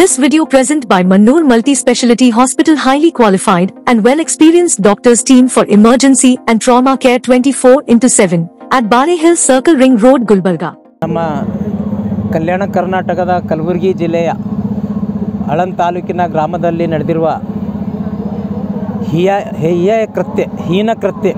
This video present by Mannoor Multi-Speciality Hospital highly qualified and well-experienced doctors team for emergency and trauma care 24 into 7 at Bale Hill Circle Ring Road, Gulbarga. ನಮ್ಮ ಕಲ್ಯಾಣ ಕರ್ನಾಟಕದ ಕಲಬುರಗಿ ಜಿಲ್ಲೆಯ ಅಳನ್ ತಾಲೂಕಿನ ಗ್ರಾಮದಲ್ಲಿ ನಡೆದಿರುವ ಹಿಯ ಹೇಯ ಕೃತ್ಯ ಹೀನ ಕೃತ್ಯ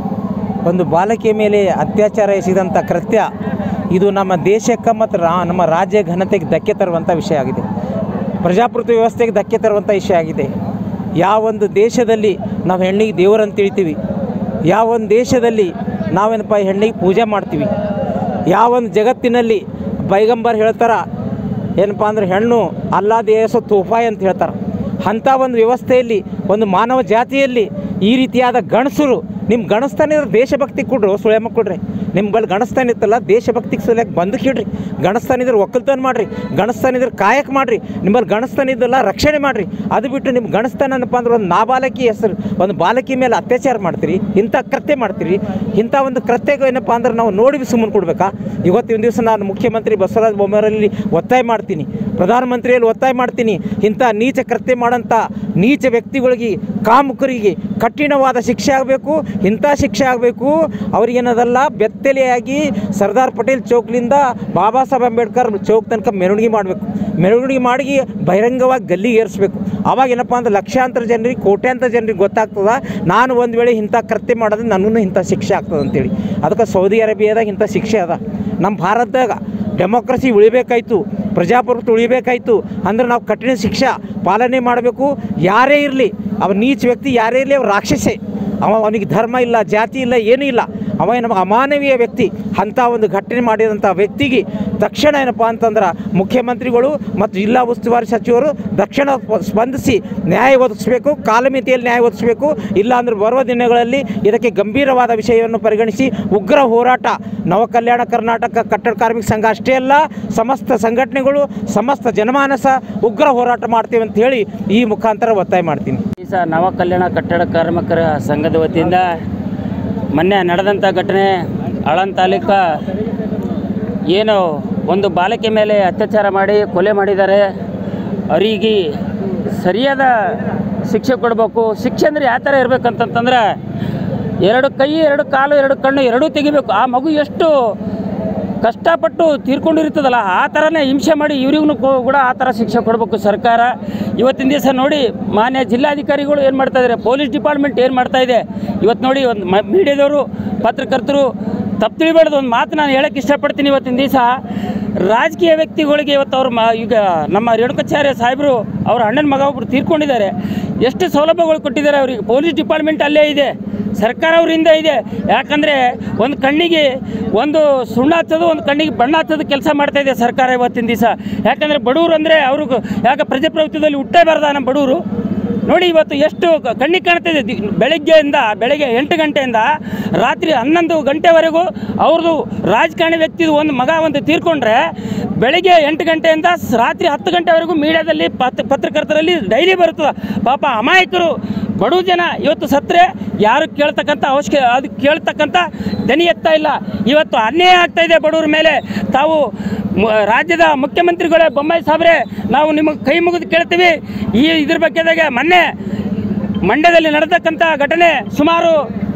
ಒಂದು ಬಾಲಕಿಯ ಮೇಲೆ ಅತ್ಯಾಚಾರ ಎಸಗಿದಂಥ ಕೃತ್ಯ ಇದು ನಮ್ಮ ದೇಶಕ್ಕೆ ಮತ್ತು ರಾ ನಮ್ಮ ರಾಜ್ಯ ಘನತೆಗೆ ಧಕ್ಕೆ ತರುವಂಥ ವಿಷಯ ಆಗಿದೆ ಪ್ರಜಾಪ್ರಭುತ್ವ ವ್ಯವಸ್ಥೆಗೆ ಧಕ್ಕೆ ತರುವಂಥ ವಿಷಯ ಆಗಿದೆ ಯಾವೊಂದು ದೇಶದಲ್ಲಿ ನಾವು ಹೆಣ್ಣಿಗೆ ದೇವರಂತ ತಿಳಿತೀವಿ ಯಾವೊಂದು ದೇಶದಲ್ಲಿ ನಾವೇನಪ್ಪ ಹೆಣ್ಣಿಗೆ ಪೂಜೆ ಮಾಡ್ತೀವಿ ಯಾವೊಂದು ಜಗತ್ತಿನಲ್ಲಿ ಬೈಗಂಬರ್ ಹೇಳ್ತಾರ ಏನಪ್ಪ ಅಂದ್ರೆ ಹೆಣ್ಣು ಅಲ್ಲಾದ ಏಸು ತೋಫಾಯ್ ಅಂತ ಹೇಳ್ತಾರೆ ಅಂಥ ಒಂದು ವ್ಯವಸ್ಥೆಯಲ್ಲಿ ಒಂದು ಮಾನವ ಜಾತಿಯಲ್ಲಿ ಈ ರೀತಿಯಾದ ಗಣಸರು ನಿಮ್ಮ ಗಣಸ್ತಾನ ಇದ್ರೆ ದೇಶಭಕ್ತಿ ಕೊಡ್ರು ಸುಳೆ ಮಕ್ಕಳ್ರಿ ನಿಮ್ಮ ಬಳಿ ಗಣಸ್ತಾನ ಇತ್ತಲ್ಲ ದೇಶಭಕ್ತಿಗೆ ಸಲಕ್ಕೆ ಬಂದು ಇಡ್ರಿ ಗಣಸ್ತಾನ ಇದ್ರೆ ಒಕ್ಕಲ್ತನ ಮಾಡಿರಿ ಗಣಸ್ತಾನ ಇದ್ರೆ ಕಾಯಕ ಮಾಡಿರಿ ನಿಮ್ಮಲ್ಲಿ ಗಣಸ್ತಾನ ಇದ್ದಲ್ಲ ರಕ್ಷಣೆ ಮಾಡಿರಿ ಅದು ಬಿಟ್ಟು ನಿಮ್ಮ ಗಣಸ್ತಾನ ಏನಪ್ಪ ಅಂದ್ರೆ ಒಂದು ನಾಬಾಲಕಿ ಹೆಸರು ಒಂದು ಬಾಲಕಿ ಮೇಲೆ ಅತ್ಯಾಚಾರ ಮಾಡ್ತೀರಿ ಇಂಥ ಕೃತ್ಯ ಮಾಡ್ತೀರಿ ಇಂಥ ಒಂದು ಕೃತ್ಯಗೆ ಏನಪ್ಪ ಅಂದ್ರೆ ನಾವು ನೋಡಿ ಸುಮ್ಮನೆ ಕೊಡ್ಬೇಕಾ ಇವತ್ತಿನ ದಿವಸ ನಾನು ಮುಖ್ಯಮಂತ್ರಿ ಬಸವರಾಜ ಬೊಮ್ಮಾರಲ್ಲಿ ಒತ್ತಾಯ ಮಾಡ್ತೀನಿ ಪ್ರಧಾನಮಂತ್ರಿಯಲ್ಲಿ ಒತ್ತಾಯ ಮಾಡ್ತೀನಿ ಇಂಥ ನೀಚ ಕೃತ್ಯ ಮಾಡೋಂಥ ನೀಚ ವ್ಯಕ್ತಿಗಳಿಗೆ ಕಾಮುಕರಿಗೆ ಕಠಿಣವಾದ ಶಿಕ್ಷೆ ಆಗಬೇಕು ಇಂಥ ಶಿಕ್ಷೆ ಆಗಬೇಕು ಅವ್ರಿಗೇನದಲ್ಲ ಬೆತ್ತಲೆಯಾಗಿ ಸರ್ದಾರ್ ಪಟೇಲ್ ಚೌಕ್ಲಿಂದ ಬಾಬಾ ಸಾಹೇಬ್ ಅಂಬೇಡ್ಕರ್ ಚೌಕ್ ತನಕ ಮೆರವಣಿಗೆ ಮಾಡಬೇಕು ಮೆರವಣಿಗೆ ಮಾಡಿ ಬಹಿರಂಗವಾಗಿ ಗಲ್ಲಿಗೆ ಏರಿಸ್ಬೇಕು ಅವಾಗ ಏನಪ್ಪ ಅಂದ್ರೆ ಲಕ್ಷಾಂತರ ಜನರಿಗೆ ಕೋಟ್ಯಾಂತರ ಜನರಿಗೆ ಗೊತ್ತಾಗ್ತದ ನಾನು ಒಂದು ವೇಳೆ ಇಂಥ ಕೃತ್ಯ ಮಾಡೋದ್ರೆ ನನಗೂ ಇಂಥ ಶಿಕ್ಷೆ ಆಗ್ತದೆ ಅಂತೇಳಿ ಅದಕ್ಕೆ ಸೌದಿ ಅರೇಬಿಯಾದಾಗ ಇಂಥ ಶಿಕ್ಷೆ ಅದ ನಮ್ಮ ಭಾರತದಾಗ ಡೆಮೋಕ್ರಸಿ ಉಳಿಬೇಕಾಯ್ತು ಪ್ರಜಾಪ್ರಭುತ್ವ ಉಳಿಬೇಕಾಯ್ತು ಅಂದ್ರೆ ನಾವು ಕಠಿಣ ಶಿಕ್ಷೆ ಪಾಲನೆ ಮಾಡಬೇಕು ಯಾರೇ ಇರಲಿ ಅವ ನೀಚ ವ್ಯಕ್ತಿ ಯಾರೇ ಇರಲಿ ಅವ ರಾಕ್ಷಸೆ ಅವ ಅವನಿಗೆ ಧರ್ಮ ಇಲ್ಲ ಜಾತಿ ಇಲ್ಲ ಏನೂ ಇಲ್ಲ ಅವ ನಮ್ಮ ಅಮಾನವೀಯ ವ್ಯಕ್ತಿ ಅಂಥ ಒಂದು ಘಟನೆ ಮಾಡಿದಂಥ ವ್ಯಕ್ತಿಗೆ ತಕ್ಷಣ ಏನಪ್ಪ ಅಂತಂದ್ರೆ ಮುಖ್ಯಮಂತ್ರಿಗಳು ಮತ್ತು ಜಿಲ್ಲಾ ಉಸ್ತುವಾರಿ ಸಚಿವರು ತಕ್ಷಣ ಸ್ಪ- ಸ್ಪಂದಿಸಿ ನ್ಯಾಯ ಒದಗಿಸಬೇಕು ಕಾಲಮಿತಿಯಲ್ಲಿ ನ್ಯಾಯ ಒದಗಿಸಬೇಕು ಇಲ್ಲಾಂದ್ರೆ ಬರುವ ದಿನಗಳಲ್ಲಿ ಇದಕ್ಕೆ ಗಂಭೀರವಾದ ವಿಷಯವನ್ನು ಪರಿಗಣಿಸಿ ಉಗ್ರ ಹೋರಾಟ ನವ ಕಲ್ಯಾಣ ಕರ್ನಾಟಕ ಕಟ್ಟಡ ಕಾರ್ಮಿಕ ಸಂಘ ಅಷ್ಟೇ ಅಲ್ಲ ಸಮಸ್ತ ಸಂಘಟನೆಗಳು ಸಮಸ್ತ ಜನಮಾನಸ ಉಗ್ರ ಹೋರಾಟ ಮಾಡ್ತೀವಿ ಅಂತ ಹೇಳಿ ಈ ಮುಖಾಂತರ ಒತ್ತಾಯ ಮಾಡ್ತೀನಿ ಈ ಸಹ ನವ ಕಲ್ಯಾಣ ಕಟ್ಟಡ ಕಾರ್ಮಿಕರ ಸಂಘದ ವತಿಯಿಂದ ಮೊನ್ನೆ ನಡೆದಂಥ ಘಟನೆ ಆಳನ್ ತಾಲೂಕ ಏನು ಒಂದು ಬಾಲಕಿ ಮೇಲೆ ಅತ್ಯಾಚಾರ ಮಾಡಿ ಕೊಲೆ ಮಾಡಿದ್ದಾರೆ ಅವರಿಗೆ ಸರಿಯಾದ ಶಿಕ್ಷೆ ಕೊಡಬೇಕು ಶಿಕ್ಷೆ ಅಂದರೆ ಯಾವ ಥರ ಇರಬೇಕಂತಂತಂದ್ರೆ ಎರಡು ಕೈ ಎರಡು ಕಾಲು ಎರಡು ಕಣ್ಣು ಎರಡೂ ತೆಗಿಬೇಕು ಆ ಮಗು ಎಷ್ಟು ಕಷ್ಟಪಟ್ಟು ತೀರ್ಕೊಂಡಿರ್ತದಲ್ಲ ಆ ಥರನೇ ಹಿಂಸೆ ಮಾಡಿ ಇವ್ರಿಗೂ ಕೂಡ ಆ ಥರ ಶಿಕ್ಷೆ ಕೊಡಬೇಕು ಸರ್ಕಾರ ಇವತ್ತಿನ ದಿವಸ ನೋಡಿ ಮಾನ್ಯ ಜಿಲ್ಲಾಧಿಕಾರಿಗಳು ಏನು ಮಾಡ್ತಾ ಇದ್ದಾರೆ ಪೊಲೀಸ್ ಡಿಪಾರ್ಟ್ಮೆಂಟ್ ಏನು ಮಾಡ್ತಾ ಇದೆ ಇವತ್ತು ನೋಡಿ ಒಂದು ಮ ಮೀಡಿಯಾದವರು ಪತ್ರಕರ್ತರು ತಪ್ಪು ತಿಳಿಬಾರ್ದು ಒಂದು ಮಾತು ನಾನು ಹೇಳಕ್ಕೆ ಇಷ್ಟಪಡ್ತೀನಿ ಇವತ್ತಿನ ದಿವಸ ರಾಜಕೀಯ ವ್ಯಕ್ತಿಗಳಿಗೆ ಇವತ್ತು ಅವ್ರು ಮ ಈಗ ನಮ್ಮ ರೇಣುಕಾಚಾರ್ಯ ಸಾಹೇಬರು ಅವ್ರ ಅಣ್ಣನ ಮಗ ಒಬ್ಬರು ತೀರ್ಕೊಂಡಿದ್ದಾರೆ ಎಷ್ಟು ಸೌಲಭ್ಯಗಳು ಕೊಟ್ಟಿದ್ದಾರೆ ಅವರಿಗೆ ಪೊಲೀಸ್ ಡಿಪಾರ್ಟ್ಮೆಂಟ್ ಅಲ್ಲೇ ಇದೆ ಸರ್ಕಾರ ಅವರಿಂದ ಇದೆ ಯಾಕಂದರೆ ಒಂದು ಕಣ್ಣಿಗೆ ಒಂದು ಸುಣ್ಣ ಹಚ್ಚೋದು ಒಂದು ಕಣ್ಣಿಗೆ ಬಣ್ಣ ಹಚ್ಚೋದು ಕೆಲಸ ಮಾಡ್ತಾ ಇದೆ ಸರ್ಕಾರ ಇವತ್ತಿನ ದಿವಸ ಯಾಕಂದರೆ ಬಡವರು ಅಂದರೆ ಅವ್ರಿಗೆ ಯಾಕೆ ಪ್ರಜಾಪ್ರಭುತ್ವದಲ್ಲಿ ಹುಟ್ಟೇ ಬಾರ್ದ ನಮ್ಮ ಬಡವರು ನೋಡಿ ಇವತ್ತು ಎಷ್ಟು ಕ- ಕಣ್ಣಿಗೆ ಕಾಣ್ತಾ ಇದೆ ದಿ- ಬೆಳಗ್ಗೆಯಿಂದ ಬೆಳಗ್ಗೆ ಎಂಟು ಗಂಟೆಯಿಂದ ರಾತ್ರಿ ಹನ್ನೊಂದು ಗಂಟೆವರೆಗೂ ಅವ್ರದ್ದು ರಾಜಕಾರಣಿ ವ್ಯಕ್ತಿದು ಒಂದು ಮಗ ಒಂದು ತೀರ್ಕೊಂಡ್ರೆ ಬೆಳಗ್ಗೆ ಎಂಟು ಗಂಟೆಯಿಂದ ಸ್- ರಾತ್ರಿ ಹತ್ತು ಗಂಟೆವರೆಗೂ ಮೀಡಿಯಾದಲ್ಲಿ ಪತ್ ಪತ್ರಕರ್ತರಲ್ಲಿ ಡೈಲಿ ಬರ್ತದೆ ಪಾಪ ಅಮಾಯಕರು ಬಡವ ಜನ ಇವತ್ತು ಸತ್ತರೆ ಯಾರು ಕೇಳ್ತಕ್ಕಂಥ ಅವಶ್ಯಕ ಅದು ಕೇಳ್ತಕ್ಕಂಥ ದನಿ ಎತ್ತಾ ಇಲ್ಲ ಇವತ್ತು ಅನ್ಯಾಯ ಆಗ್ತಾ ಇದೆ ಬಡವ್ರ ಮೇಲೆ ತಾವು ಮ- ರಾಜ್ಯದ ಮುಖ್ಯಮಂತ್ರಿಗಳೇ ಬೊಮ್ಮಾಯಿ ಸಾಬ್ರೆ ನಾವು ನಿಮಗೆ ಕೈ ಮುಗಿದು ಕೇಳ್ತೀವಿ ಈ ಇದ್ರ ಬಗ್ಗೆದಾಗ ಮೊನ್ನೆ ಮಂಡ್ಯದಲ್ಲಿ ನಡೆದಕ್ಕಂಥ ಘಟನೆ ಸುಮಾರು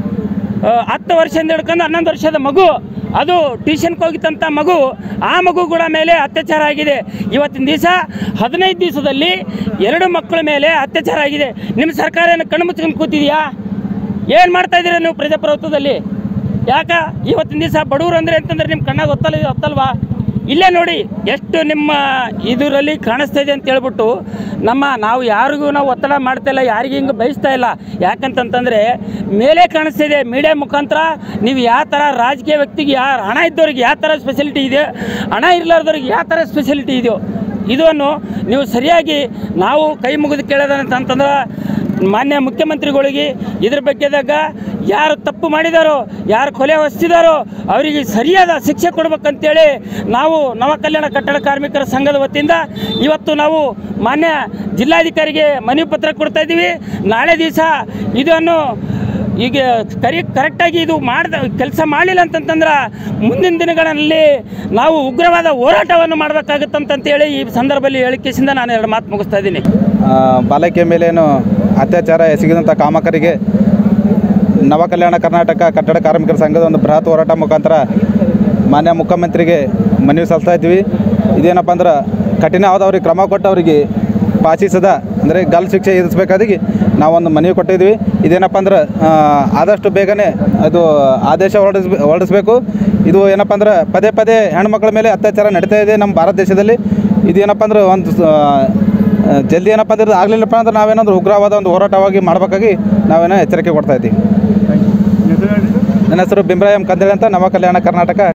ಆ, ಹತ್ತು ವರ್ಷದಿಂದ ಹಿಡ್ಕೊಂಡು ಹನ್ನೊಂದು ವರ್ಷದ ಮಗು ಅದು ಟ್ಯೂಷನ್ಗೆ ಹೋಗಿತ್ತಂಥ ಮಗು ಆ ಮಗು ಕೂಡ ಮೇಲೆ ಅತ್ಯಾಚಾರ ಆಗಿದೆ ಇವತ್ತಿನ ದಿವಸ ಹದಿನೈದು ದಿವಸದಲ್ಲಿ ಎರಡು ಮಕ್ಕಳ ಮೇಲೆ ಅತ್ಯಾಚಾರ ಆಗಿದೆ ನಿಮ್ಮ ಸರ್ಕಾರ ಏನು ಕಣ್ಣು ಮುಚ್ಕೊಂಡು ಕೂತಿದೆಯಾ ಏನು ಮಾಡ್ತಾ ಇದ್ದೀರಾ ನೀವು ಪ್ರಜಾಪ್ರಭುತ್ವದಲ್ಲಿ ಯಾಕ ಇವತ್ತಿನ ದಿವಸ ಬಡವರು ಅಂದರೆ ಅಂತಂದ್ರೆ ನಿಮ್ಮ ಕಣ್ಣಾಗ ಗೊತ್ತಲ್ಲ ಗೊತ್ತಲ್ವಾ ಇಲ್ಲೇ ನೋಡಿ ಎಷ್ಟು ನಿಮ್ಮ ಇದರಲ್ಲಿ ಕಾಣಿಸ್ತಾ ಇದೆ ಅಂತ ಹೇಳ್ಬಿಟ್ಟು ನಮ್ಮ ನಾವು ಯಾರಿಗೂ ನಾವು ಒತ್ತಡ ಮಾಡ್ತಾ ಇಲ್ಲ ಯಾರಿಗೂ ಹಿಂಗೆ ಬಯಸ್ತಾ ಇಲ್ಲ ಯಾಕಂತಂತಂದರೆ ಮೇಲೆ ಕಾಣಿಸ್ತಾ ಇದೆ ಮೀಡಿಯಾ ಮುಖಾಂತರ ನೀವು ಯಾವ ಥರ ರಾಜಕೀಯ ವ್ಯಕ್ತಿಗೆ ಯಾರು ಹಣ ಇದ್ದವ್ರಿಗೆ ಯಾವ ಥರ ಸ್ಪೆಷಲಿಟಿ ಇದೆ ಹಣ ಇರಲಾರ್ದವ್ರಿಗೆ ಯಾವ ಥರ ಸ್ಪೆಷಲಿಟಿ ಇದೆಯೋ ಇದನ್ನು ನೀವು ಸರಿಯಾಗಿ ನಾವು ಕೈ ಮುಗಿದು ಕೇಳೋದಂತಂತಂದ್ರೆ ಮಾನ್ಯ ಮುಖ್ಯಮಂತ್ರಿಗಳಿಗೆ ಇದ್ರ ಬಗ್ಗೆದಾಗ ಯಾರು ತಪ್ಪು ಮಾಡಿದಾರೋ ಯಾರು ಕೊಲೆ ಹೊಸ್ತಿದಾರೋ ಅವರಿಗೆ ಸರಿಯಾದ ಶಿಕ್ಷೆ ಕೊಡ್ಬೇಕಂತೇಳಿ ನಾವು ನವ ಕಲ್ಯಾಣ ಕಟ್ಟಡ ಕಾರ್ಮಿಕರ ಸಂಘದ ವತಿಯಿಂದ ಇವತ್ತು ನಾವು ಮಾನ್ಯ ಜಿಲ್ಲಾಧಿಕಾರಿಗೆ ಮನವಿ ಪತ್ರ ಕೊಡ್ತಾ ಇದ್ದೀವಿ ನಾಳೆ ದಿವಸ ಇದನ್ನು ಈಗ ಕರಿ ಕರೆಕ್ಟಾಗಿ ಇದು ಮಾಡಿದ ಕೆಲಸ ಮಾಡಲಿಲ್ಲ ಅಂತಂತಂದ್ರೆ ಮುಂದಿನ ದಿನಗಳಲ್ಲಿ ನಾವು ಉಗ್ರವಾದ ಹೋರಾಟವನ್ನು ಮಾಡಬೇಕಾಗುತ್ತಂತೇಳಿ ಈ ಸಂದರ್ಭದಲ್ಲಿ ಹೇಳಿಕೆಸಿಂದ ನಾನು ಎರಡು ಮಾತು ಮುಗಿಸ್ತಾ ಇದ್ದೀನಿ ಆ, ಬಾಲಕಿಯ ಮೇಲೇನು ಅತ್ಯಾಚಾರ ಎಸಗಿದಂಥ ಕಾಮಕರಿಗೆ ನವ ಕಲ್ಯಾಣ ಕರ್ನಾಟಕ ಕಟ್ಟಡ ಕಾರ್ಮಿಕರ ಸಂಘದ ಒಂದು ಬೃಹತ್ ಹೋರಾಟ ಮುಖಾಂತರ ಮಾನ್ಯ ಮುಖ್ಯಮಂತ್ರಿಗೆ ಮನವಿ ಸಲ್ಲಿಸ್ತಾ ಇದ್ವಿ ಇದೇನಪ್ಪ ಅಂದ್ರೆ ಕಠಿಣವಾದ ಅವ್ರಿಗೆ ಕ್ರಮ ಕೊಟ್ಟು ಅವರಿಗೆ ಪಾಚಿಸದ ಅಂದರೆ ಗಲ್ ಶಿಕ್ಷೆ ವಿಧಿಸ್ಬೇಕಾಗಿ ನಾವೊಂದು ಮನವಿ ಕೊಟ್ಟಿದ್ವಿ ಇದೇನಪ್ಪ ಅಂದ್ರೆ ಆ, ಆದಷ್ಟು ಬೇಗನೆ ಅದು ಆದೇಶ ಹೊರಡಿಸ್ ಹೊರಡಿಸ್ಬೇಕು ಇದು ಏನಪ್ಪ ಅಂದ್ರೆ ಪದೇ ಪದೇ ಹೆಣ್ಮಕ್ಳ ಮೇಲೆ ಅತ್ಯಾಚಾರ ನಡೀತಾ ಇದೆ ನಮ್ಮ ಭಾರತ ದೇಶದಲ್ಲಿ ಇದೇನಪ್ಪ ಅಂದ್ರೆ ಒಂದು ಆ, ಆ, ಜಲ್ದಿ ಏನಪ್ಪ ಅಂದ್ರೆ ಆಗಲಿಲ್ಲಪ್ಪ ಅಂದ್ರೆ ನಾವೇನಾದ್ರೂ ಉಗ್ರವಾದ ಒಂದು ಹೋರಾಟವಾಗಿ ಮಾಡಬೇಕಾಗಿ ನಾವೇನೋ ಎಚ್ಚರಿಕೆ ಕೊಡ್ತಾ ಇದ್ದೀವಿ ನನ್ನ ಹೆಸರು ಬಿಂಬ್ರಾಯಂ ಕಂದಳಿ ಅಂತ ನವ ಕಲ್ಯಾಣ ಕರ್ನಾಟಕ